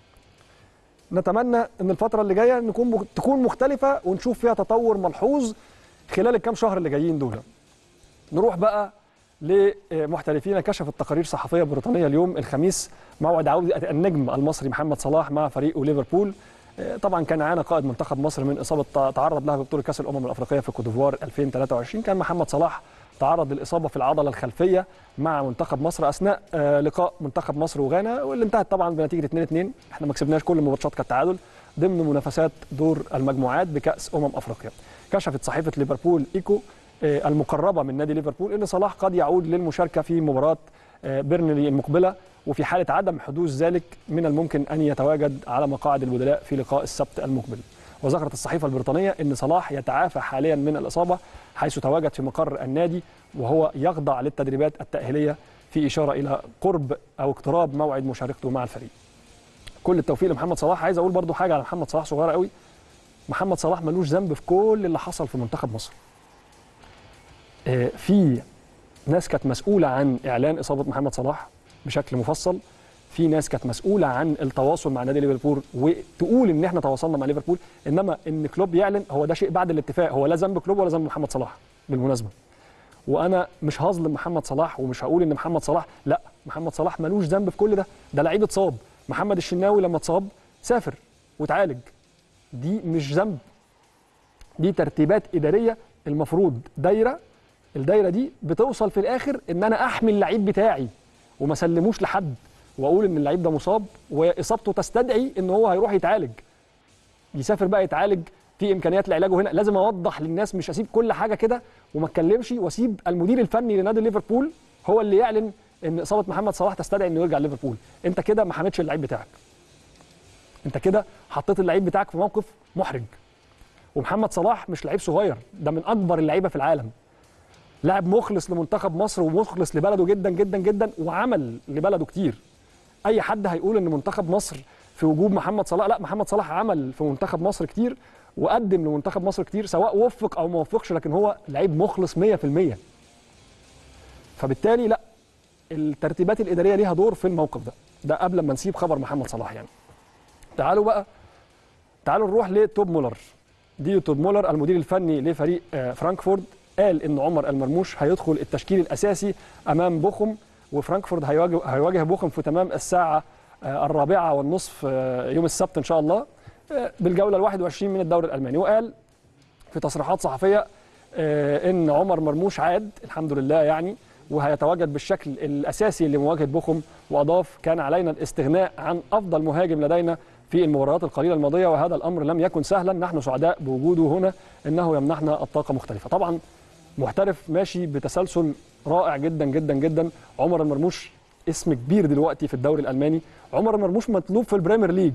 نتمنى ان الفتره اللي جايه نكون تكون مختلفه ونشوف فيها تطور ملحوظ خلال الكام شهر اللي جايين دول نروح بقى لمحترفين كشفت تقارير صحفيه بريطانيه اليوم الخميس موعد عوده النجم المصري محمد صلاح مع فريقه ليفربول طبعا كان عانى قائد منتخب مصر من اصابه تعرض لها ببطوله كاس الامم الافريقيه في كوتيفوار 2023 كان محمد صلاح تعرض للاصابه في العضله الخلفيه مع منتخب مصر اثناء لقاء منتخب مصر وغانا واللي انتهت طبعا بنتيجه 2-2 احنا ما كسبناش كل الماتشات كالتعادل ضمن منافسات دور المجموعات بكاس امم افريقيا كشفت صحيفه ليفربول ايكو المقربه من نادي ليفربول ان صلاح قد يعود للمشاركه في مباراه بيرنلي المقبله وفي حاله عدم حدوث ذلك من الممكن ان يتواجد على مقاعد البدلاء في لقاء السبت المقبل. وذكرت الصحيفه البريطانيه ان صلاح يتعافى حاليا من الاصابه حيث تواجد في مقر النادي وهو يخضع للتدريبات التاهيليه في اشاره الى قرب او اقتراب موعد مشاركته مع الفريق. كل التوفيق لمحمد صلاح عايز اقول برضو حاجه على محمد صلاح صغيره قوي محمد صلاح ملوش ذنب في كل اللي حصل في منتخب مصر. في ناس كانت مسؤوله عن اعلان اصابه محمد صلاح بشكل مفصل في ناس كانت مسؤوله عن التواصل مع نادي ليفربول وتقول ان احنا تواصلنا مع ليفربول انما ان كلوب يعلن هو ده شيء بعد الاتفاق هو لا ذنب كلوب ولا ذنب محمد صلاح بالمناسبه وانا مش هظلم محمد صلاح ومش هقول ان محمد صلاح لا محمد صلاح ملوش ذنب في كل ده ده لعيب اتصاب محمد الشناوي لما اتصاب سافر واتعالج دي مش ذنب دي ترتيبات اداريه المفروض دايره الدايره دي بتوصل في الاخر ان انا احمي اللعيب بتاعي وما سلموش لحد واقول ان اللعيب ده مصاب واصابته تستدعي ان هو هيروح يتعالج يسافر بقى يتعالج في امكانيات لعلاجه هنا لازم اوضح للناس مش اسيب كل حاجه كده وما اتكلمش واسيب المدير الفني لنادي ليفربول هو اللي يعلن ان اصابه محمد صلاح تستدعي انه يرجع ليفربول انت كده ما حميتش اللعيب بتاعك انت كده حطيت اللعيب بتاعك في موقف محرج ومحمد صلاح مش لعيب صغير ده من اكبر اللعيبه في العالم لاعب مخلص لمنتخب مصر ومخلص لبلده جدا جدا جدا وعمل لبلده كتير اي حد هيقول ان منتخب مصر في وجود محمد صلاح لا محمد صلاح عمل في منتخب مصر كتير وقدم لمنتخب مصر كتير سواء وفق او ما وفقش لكن هو لعيب مخلص 100% فبالتالي لا الترتيبات الاداريه ليها دور في الموقف ده ده قبل ما نسيب خبر محمد صلاح يعني تعالوا بقى تعالوا نروح لتوب مولر دي توب مولر المدير الفني لفريق آه، فرانكفورت قال ان عمر المرموش هيدخل التشكيل الاساسي امام بوخم وفرانكفورت هيواجه هيواجه بوخم في تمام الساعه آه، الرابعه والنصف آه، يوم السبت ان شاء الله آه، بالجوله ال 21 من الدوري الالماني وقال في تصريحات صحفيه آه، ان عمر مرموش عاد الحمد لله يعني وهيتواجد بالشكل الاساسي لمواجهه بوخم واضاف كان علينا الاستغناء عن افضل مهاجم لدينا في المباريات القليله الماضيه وهذا الامر لم يكن سهلا نحن سعداء بوجوده هنا انه يمنحنا الطاقه مختلفه طبعا محترف ماشي بتسلسل رائع جدا جدا جدا عمر المرموش اسم كبير دلوقتي في الدوري الالماني عمر المرموش مطلوب في البريمير ليج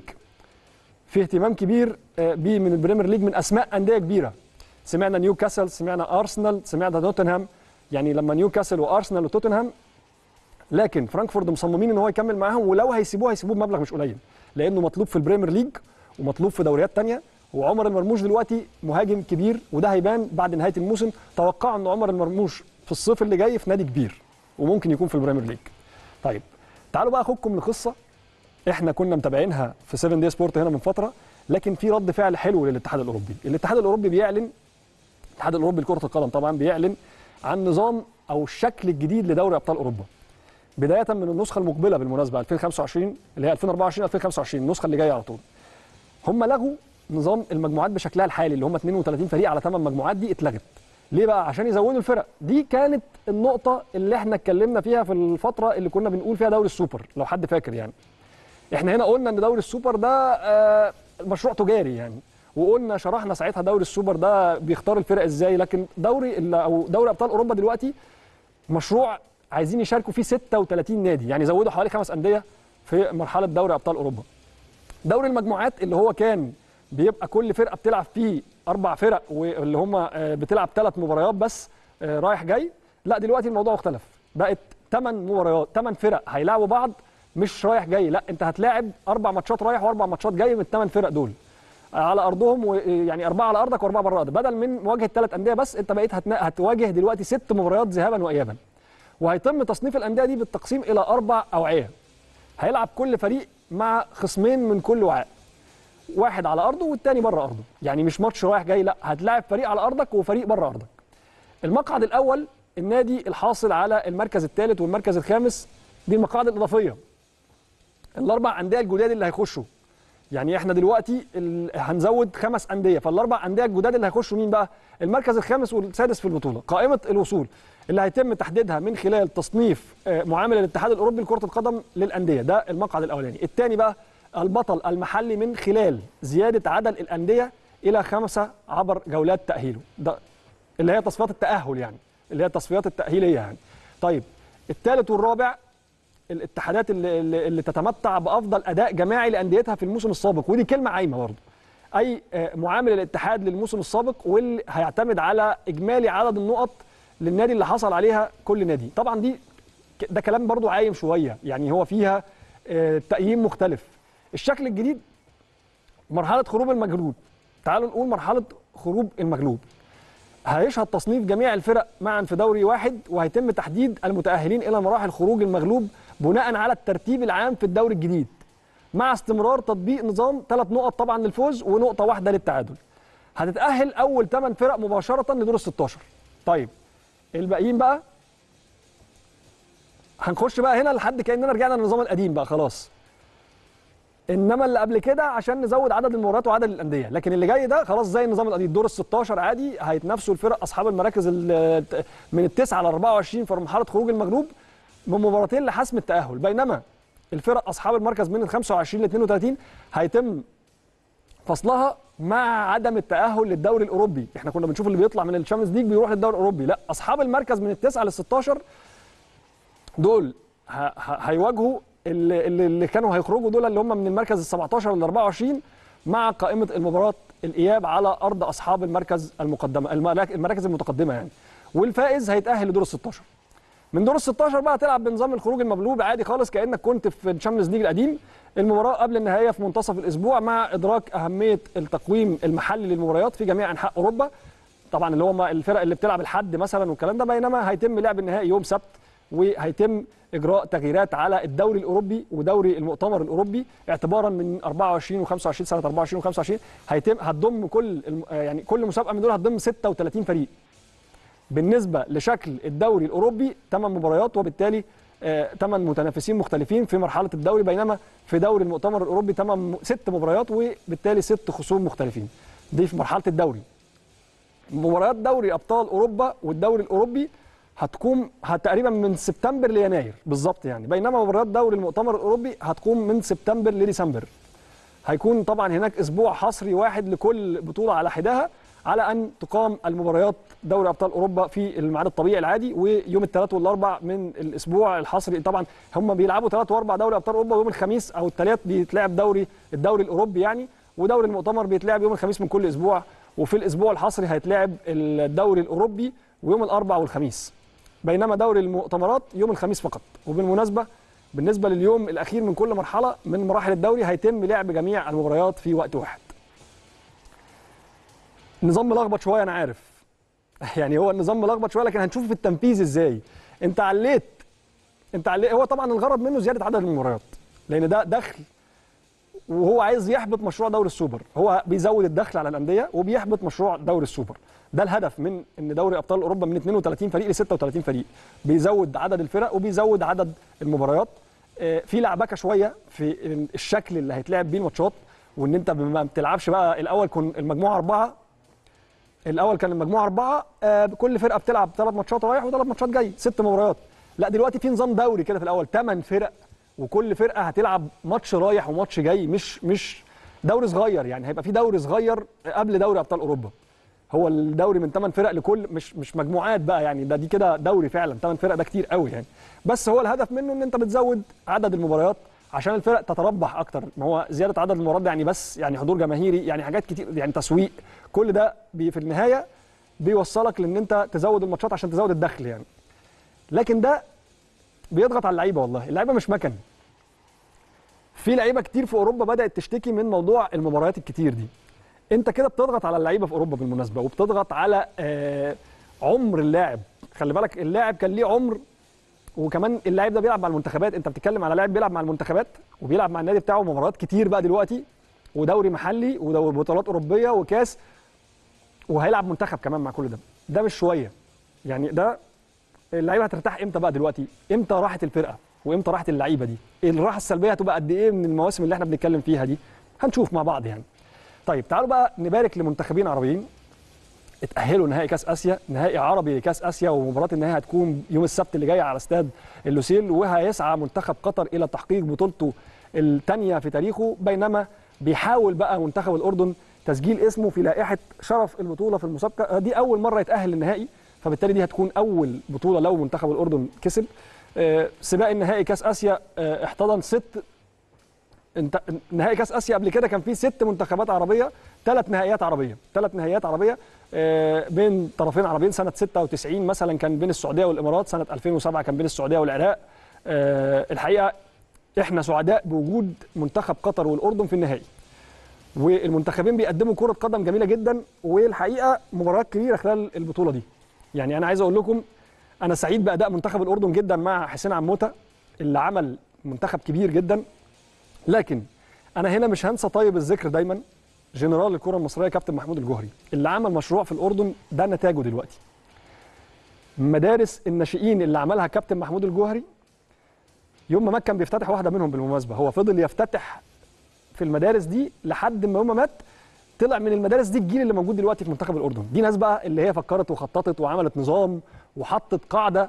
في اهتمام كبير آه، بيه من البريمير ليج من اسماء انديه كبيره سمعنا نيوكاسل سمعنا ارسنال سمعنا توتنهام يعني لما نيوكاسل وارسنال وتوتنهام لكن فرانكفورت مصممين ان هو يكمل معاهم ولو هيسيبوه هيسيبوه بمبلغ مش قليل لانه مطلوب في البريمير ليج ومطلوب في دوريات تانية وعمر المرموش دلوقتي مهاجم كبير وده هيبان بعد نهايه الموسم توقعوا ان عمر المرموش في الصيف اللي جاي في نادي كبير وممكن يكون في البريمير ليج طيب تعالوا بقى اخدكم لقصه احنا كنا متابعينها في 7 دي سبورت هنا من فتره لكن في رد فعل حلو للاتحاد الاوروبي الاتحاد الاوروبي بيعلن الاتحاد الاوروبي لكره القدم طبعا بيعلن عن نظام او الشكل الجديد لدوري ابطال اوروبا بدايه من النسخه المقبله بالمناسبه 2025 اللي هي 2024 2025 النسخه اللي جايه على طول هم لغوا نظام المجموعات بشكلها الحالي اللي هم 32 فريق على 8 مجموعات دي اتلغت ليه بقى عشان يزودوا الفرق دي كانت النقطه اللي احنا اتكلمنا فيها في الفتره اللي كنا بنقول فيها دوري السوبر لو حد فاكر يعني احنا هنا قلنا ان دوري السوبر ده آه، مشروع تجاري يعني وقلنا شرحنا ساعتها دوري السوبر ده بيختار الفرق ازاي لكن دوري ال- او دوري ابطال اوروبا دلوقتي مشروع عايزين يشاركوا فيه 36 نادي يعني زودوا حوالي خمس انديه في مرحله دوري ابطال اوروبا دوري المجموعات اللي هو كان بيبقى كل فرقه بتلعب فيه اربع فرق واللي هم آه، بتلعب ثلاث مباريات بس آه، رايح جاي لا دلوقتي الموضوع اختلف بقت ثمان مباريات ثمان فرق هيلعبوا بعض مش رايح جاي لا انت هتلاعب اربع ماتشات رايح واربع ماتشات جاي من الثمان فرق دول على ارضهم و- يعني اربعه على ارضك واربعه بره ارضك بدل من مواجهه ثلاث انديه بس انت بقيت هتنا- هتواجه دلوقتي ست مباريات ذهابا وايابا وهيتم تصنيف الانديه دي بالتقسيم الى اربع اوعيه هيلعب كل فريق مع خصمين من كل وعاء واحد على ارضه والتاني بره ارضه يعني مش ماتش رايح جاي لا هتلاعب فريق على ارضك وفريق بره ارضك المقعد الاول النادي الحاصل على المركز الثالث والمركز الخامس دي المقاعد الاضافيه الاربع انديه الجداد اللي هيخشوا يعني احنا دلوقتي ال- هنزود خمس انديه فالاربع انديه الجداد اللي هيخشوا مين بقى المركز الخامس والسادس في البطوله قائمه الوصول اللي هيتم تحديدها من خلال تصنيف آه، معامل الاتحاد الاوروبي لكره القدم للانديه ده المقعد الاولاني الثاني بقى البطل المحلي من خلال زياده عدد الانديه الى خمسه عبر جولات تاهيله ده اللي هي تصفيات التاهل يعني اللي هي التصفيات التاهيليه يعني طيب الثالث والرابع الاتحادات اللي, اللي, اللي تتمتع بافضل اداء جماعي لانديتها في الموسم السابق ودي كلمه عايمه برضه اي آه، معامل الاتحاد للموسم السابق واللي هيعتمد على اجمالي عدد النقط للنادي اللي حصل عليها كل نادي طبعا دي ك- ده كلام برضه عايم شويه يعني هو فيها آه، تقييم مختلف الشكل الجديد مرحله خروج المغلوب تعالوا نقول مرحله خروج المغلوب هيشهد تصنيف جميع الفرق معا في دوري واحد وهيتم تحديد المتأهلين إلى مراحل خروج المغلوب بناء على الترتيب العام في الدوري الجديد مع استمرار تطبيق نظام ثلاث نقط طبعا للفوز ونقطه واحده للتعادل هتتاهل اول 8 فرق مباشره لدور ال 16 طيب الباقيين بقى هنخش بقى هنا لحد كاننا رجعنا للنظام القديم بقى خلاص انما اللي قبل كده عشان نزود عدد المباريات وعدد الانديه لكن اللي جاي ده خلاص زي النظام القديم دور ال 16 عادي هيتنافسوا الفرق اصحاب المراكز ال- من التسعه ل 24 في مرحله خروج المغلوب بمباراتين لحسم التاهل بينما الفرق اصحاب المركز من ال 25 ل 32 هيتم فصلها مع عدم التاهل للدوري الاوروبي احنا كنا بنشوف اللي بيطلع من الشامبيونز ليج بيروح للدوري الاوروبي لا اصحاب المركز من التسعه لل 16 دول ه- ه- هيواجهوا اللي, اللي اللي كانوا هيخرجوا دول اللي هم من المركز ال 17 لل 24 مع قائمه المباراه الاياب على ارض اصحاب المركز المقدمه المراك- المراكز المتقدمه يعني والفائز هيتاهل لدور ال 16 من دور ال 16 بقى تلعب بنظام الخروج المغلوب عادي خالص كانك كنت في الشامبيونز ليج القديم المباراه قبل النهائيه في منتصف الاسبوع مع ادراك اهميه التقويم المحلي للمباريات في جميع انحاء اوروبا طبعا اللي هم الفرق اللي بتلعب الحد مثلا والكلام ده بينما هيتم لعب النهائي يوم سبت وهيتم اجراء تغييرات على الدوري الاوروبي ودوري المؤتمر الاوروبي اعتبارا من 24 و25 سنه 24 و25 هيتم هتضم كل الم- آه يعني كل مسابقه من دول هتضم 36 فريق بالنسبه لشكل الدوري الاوروبي 8 مباريات وبالتالي 8 متنافسين مختلفين في مرحله الدوري بينما في دوري المؤتمر الاوروبي 8 ست مباريات وبالتالي ست خصوم مختلفين دي في مرحله الدوري مباريات دوري ابطال اوروبا والدوري الاوروبي هتقوم هت- تقريبا من سبتمبر ليناير بالظبط يعني بينما مباريات دوري المؤتمر الاوروبي هتقوم من سبتمبر لديسمبر هيكون طبعا هناك اسبوع حصري واحد لكل بطوله على حداها على ان تقام المباريات دوري ابطال اوروبا في الميعاد الطبيعي العادي ويوم الثلاث والاربع من الاسبوع الحصري طبعا هم بيلعبوا ثلاث واربع دوري ابطال اوروبا ويوم الخميس او الثلاث بيتلعب دوري الدوري الاوروبي يعني ودوري المؤتمر بيتلعب يوم الخميس من كل اسبوع وفي الاسبوع الحصري هيتلعب الدوري الاوروبي ويوم الاربع والخميس بينما دوري المؤتمرات يوم الخميس فقط وبالمناسبه بالنسبه لليوم الاخير من كل مرحله من مراحل الدوري هيتم لعب جميع المباريات في وقت واحد نظام ملخبط شويه انا عارف يعني هو النظام ملخبط شويه لكن هنشوف في التنفيذ ازاي انت عليت انت عليت هو طبعا الغرض منه زياده عدد المباريات لان ده دخل وهو عايز يحبط مشروع دوري السوبر هو بيزود الدخل على الانديه وبيحبط مشروع دوري السوبر ده الهدف من ان دوري ابطال اوروبا من 32 فريق ل 36 فريق بيزود عدد الفرق وبيزود عدد المباريات آه، في لعبكه شويه في الشكل اللي هيتلعب بيه الماتشات وان انت ما بتلعبش بقى الاول كن المجموعه اربعه الاول كان المجموعه اربعه آه، كل فرقه بتلعب ثلاث ماتشات رايح وثلاث ماتشات جاي ست مباريات لا دلوقتي في نظام دوري كده في الاول ثمان فرق وكل فرقه هتلعب ماتش رايح وماتش جاي مش مش دوري صغير يعني هيبقى في دوري صغير قبل دوري ابطال اوروبا هو الدوري من ثمان فرق لكل مش مش مجموعات بقى يعني ده دي كده دوري فعلا ثمان فرق ده كتير قوي يعني بس هو الهدف منه ان انت بتزود عدد المباريات عشان الفرق تتربح اكتر ما هو زياده عدد المباريات ده يعني بس يعني حضور جماهيري يعني حاجات كتير يعني تسويق كل ده بي في النهايه بيوصلك لان انت تزود الماتشات عشان تزود الدخل يعني لكن ده بيضغط على اللعيبه والله اللعيبه مش مكن في لعيبه كتير في اوروبا بدات تشتكي من موضوع المباريات الكتير دي انت كده بتضغط على اللعيبه في اوروبا بالمناسبه وبتضغط على آه عمر اللاعب خلي بالك اللاعب كان ليه عمر وكمان اللاعب ده بيلعب مع المنتخبات انت بتتكلم على لاعب بيلعب مع المنتخبات وبيلعب مع النادي بتاعه مباريات كتير بقى دلوقتي ودوري محلي ودوري بطولات اوروبيه وكاس وهيلعب منتخب كمان مع كل ده ده مش شويه يعني ده اللعيبه هترتاح امتى بقى دلوقتي امتى راحت الفرقه وامتى راحت اللعيبه دي الراحه السلبيه هتبقى قد ايه من المواسم اللي احنا بنتكلم فيها دي هنشوف مع بعض يعني طيب تعالوا بقى نبارك لمنتخبين عربيين اتأهلوا نهائي كاس اسيا نهائي عربي لكاس اسيا ومباراه النهائي هتكون يوم السبت اللي جاي على استاد اللوسيل وهيسعى منتخب قطر الى تحقيق بطولته الثانيه في تاريخه بينما بيحاول بقى منتخب الاردن تسجيل اسمه في لائحه شرف البطوله في المسابقه دي اول مره يتاهل للنهائي فبالتالي دي هتكون اول بطوله لو منتخب الاردن كسب آه، سباق النهائي كاس اسيا آه، احتضن ست انت نهائي كاس اسيا قبل كده كان فيه ست منتخبات عربيه ثلاث نهائيات عربيه ثلاث نهائيات عربيه آه، بين طرفين عربيين سنه 96 مثلا كان بين السعوديه والامارات سنه 2007 كان بين السعوديه والعراق آه، الحقيقه احنا سعداء بوجود منتخب قطر والاردن في النهائي والمنتخبين بيقدموا كره قدم جميله جدا والحقيقه مباريات كبيره خلال البطوله دي يعني انا عايز اقول لكم انا سعيد باداء منتخب الاردن جدا مع حسين عموته اللي عمل منتخب كبير جدا لكن انا هنا مش هنسى طيب الذكر دايما جنرال الكره المصريه كابتن محمود الجوهري اللي عمل مشروع في الاردن ده نتاجه دلوقتي مدارس الناشئين اللي عملها كابتن محمود الجوهري يوم ما مات كان بيفتتح واحده منهم بالمناسبه هو فضل يفتتح في المدارس دي لحد ما يوم ما مات طلع من المدارس دي الجيل اللي موجود دلوقتي في منتخب الاردن دي ناس بقى اللي هي فكرت وخططت وعملت نظام وحطت قاعده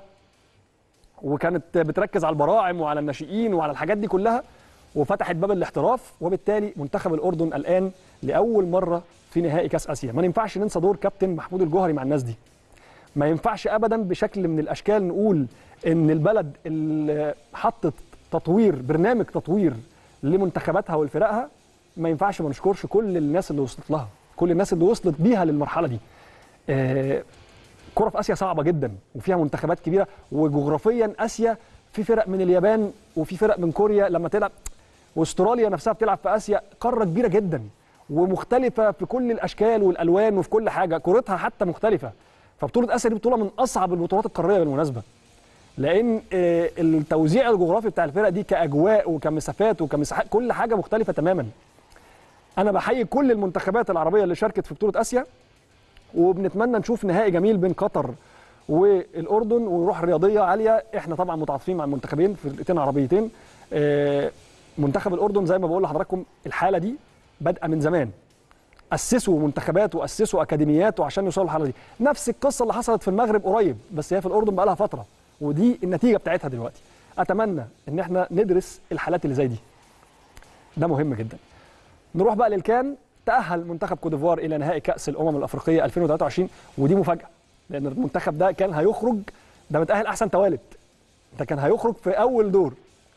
وكانت بتركز على البراعم وعلى الناشئين وعلى الحاجات دي كلها وفتحت باب الاحتراف وبالتالي منتخب الاردن الان لاول مره في نهائي كاس اسيا ما ينفعش ننسى دور كابتن محمود الجوهري مع الناس دي ما ينفعش ابدا بشكل من الاشكال نقول ان البلد اللي حطت تطوير برنامج تطوير لمنتخباتها ولفرقها ما ينفعش ما نشكرش كل الناس اللي وصلت لها كل الناس اللي وصلت بيها للمرحله دي آه، كرة في اسيا صعبه جدا وفيها منتخبات كبيره وجغرافيا اسيا في فرق من اليابان وفي فرق من كوريا لما تلعب واستراليا نفسها بتلعب في اسيا قاره كبيره جدا ومختلفه في كل الاشكال والالوان وفي كل حاجه كورتها حتى مختلفه فبطوله اسيا دي بطوله من اصعب البطولات القاريه بالمناسبه لان آه، التوزيع الجغرافي بتاع الفرق دي كاجواء وكمسافات وكمساحات كل حاجه مختلفه تماما انا بحيي كل المنتخبات العربيه اللي شاركت في بطوله اسيا وبنتمنى نشوف نهائي جميل بين قطر والاردن وروح رياضيه عاليه احنا طبعا متعاطفين مع المنتخبين فرقتين عربيتين آه، منتخب الاردن زي ما بقول لحضراتكم الحاله دي بادئه من زمان اسسوا منتخبات واسسوا اكاديميات وعشان يوصلوا للحاله دي نفس القصه اللي حصلت في المغرب قريب بس هي في الاردن بقى لها فتره ودي النتيجه بتاعتها دلوقتي اتمنى ان احنا ندرس الحالات اللي زي دي ده مهم جدا نروح بقى للكان تأهل منتخب كوت ديفوار إلى نهائي كأس الأمم الأفريقية 2023 ودي مفاجأة لأن المنتخب ده كان هيخرج ده متأهل أحسن توالد ده كان هيخرج في أول دور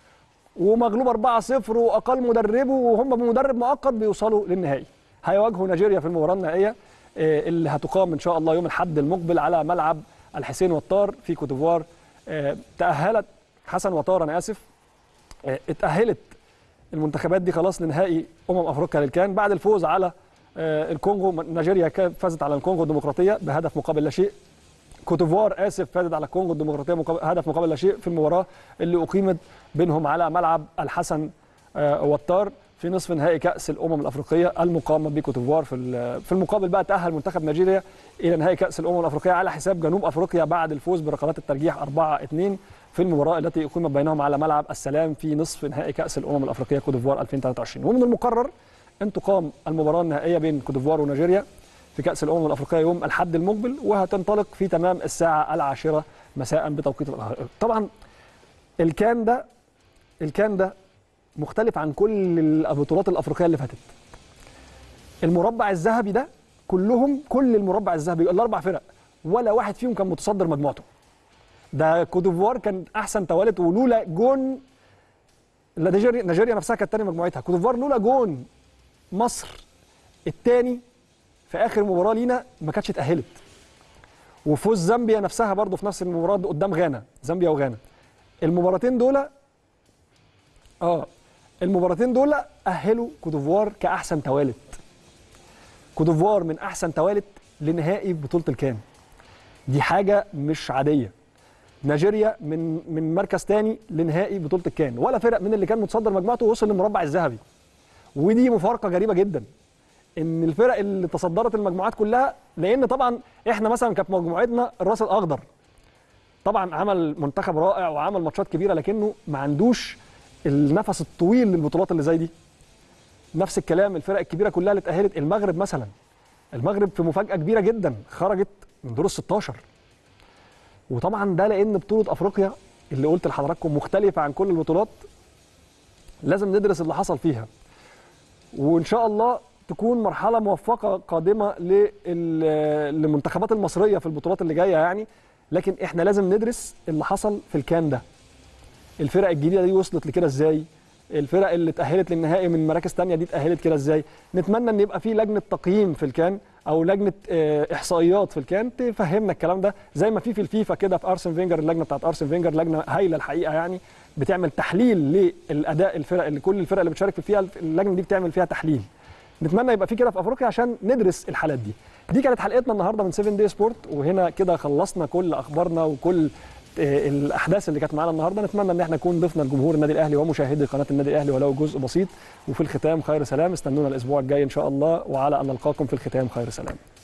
ومغلوب 4-0 وأقل مدربه وهم بمدرب مؤقت بيوصلوا للنهائي هيواجهوا نيجيريا في المباراة النهائية آه، اللي هتقام إن شاء الله يوم الأحد المقبل على ملعب الحسين وطار في كوت ديفوار آه، تأهلت حسن وطار أنا آسف آه، اتأهلت المنتخبات دي خلاص لنهائي امم افريقيا للكان بعد الفوز على آه، الكونغو نيجيريا كان- فازت على الكونغو الديمقراطيه بهدف مقابل لا شيء كوتيفوار اسف فازت على الكونغو الديمقراطيه مقابل هدف مقابل لا شيء في المباراه اللي اقيمت بينهم على ملعب الحسن آه، وطار في نصف نهائي كاس الامم الافريقيه المقامه بكوتيفوار في ال- في المقابل بقى تاهل منتخب نيجيريا الى نهائي كاس الامم الافريقيه على حساب جنوب افريقيا بعد الفوز بركلات الترجيح 4-2 في المباراه التي اقيمت بينهم على ملعب السلام في نصف نهائي كاس الامم الافريقيه كوت ديفوار 2023 ومن المقرر ان تقام المباراه النهائيه بين كوت ديفوار ونيجيريا في كاس الامم الافريقيه يوم الاحد المقبل وهتنطلق في تمام الساعه العاشره مساء بتوقيت القاهره طبعا الكان ده الكان ده مختلف عن كل البطولات الافريقيه اللي فاتت المربع الذهبي ده كلهم كل المربع الذهبي الاربع فرق ولا واحد فيهم كان متصدر مجموعته ده كوديفوار كان احسن توالد ولولا جون لا نيجيريا نيجيريا نفسها كانت تاني مجموعتها كوديفوار لولا جون مصر الثاني في اخر مباراه لينا ما كانتش اتاهلت وفوز زامبيا نفسها برضه في نفس المباراه قدام غانا زامبيا وغانا المباراتين دول اه المباراتين دول اهلوا كوديفوار كاحسن توالد كوديفوار من احسن توالد لنهائي بطوله الكان دي حاجه مش عاديه نيجيريا من من مركز تاني لنهائي بطوله الكان ولا فرق من اللي كان متصدر مجموعته وصل للمربع الذهبي ودي مفارقه غريبه جدا ان الفرق اللي تصدرت المجموعات كلها لان طبعا احنا مثلا كانت مجموعتنا الراس الاخضر طبعا عمل منتخب رائع وعمل ماتشات كبيره لكنه ما عندوش النفس الطويل للبطولات اللي زي دي نفس الكلام الفرق الكبيره كلها اللي اتاهلت المغرب مثلا المغرب في مفاجاه كبيره جدا خرجت من دور ال 16 وطبعا ده لان بطوله افريقيا اللي قلت لحضراتكم مختلفه عن كل البطولات لازم ندرس اللي حصل فيها وان شاء الله تكون مرحله موفقه قادمه لل- للمنتخبات المصريه في البطولات اللي جايه يعني لكن احنا لازم ندرس اللي حصل في الكان ده الفرق الجديده دي وصلت لكده ازاي الفرق اللي اتاهلت للنهائي من مراكز تانية دي اتاهلت كده ازاي نتمنى ان يبقى في لجنه تقييم في الكان او لجنه آه، احصائيات في الكان تفهمنا الكلام ده زي ما في في الفيفا كده في ارسن فينجر اللجنه بتاعت ارسن فينجر لجنه هايله الحقيقه يعني بتعمل تحليل للاداء الفرق اللي كل الفرق اللي بتشارك فيها اللجنه دي بتعمل فيها تحليل نتمنى يبقى في كده في افريقيا عشان ندرس الحالات دي دي كانت حلقتنا النهارده من 7 دي سبورت وهنا كده خلصنا كل اخبارنا وكل آه، الاحداث اللي كانت معانا النهارده نتمنى ان احنا نكون ضفنا لجمهور النادي الاهلي ومشاهدي قناه النادي الاهلي ولو جزء بسيط وفي الختام خير سلام استنونا الاسبوع الجاي ان شاء الله وعلى ان نلقاكم في الختام خير سلام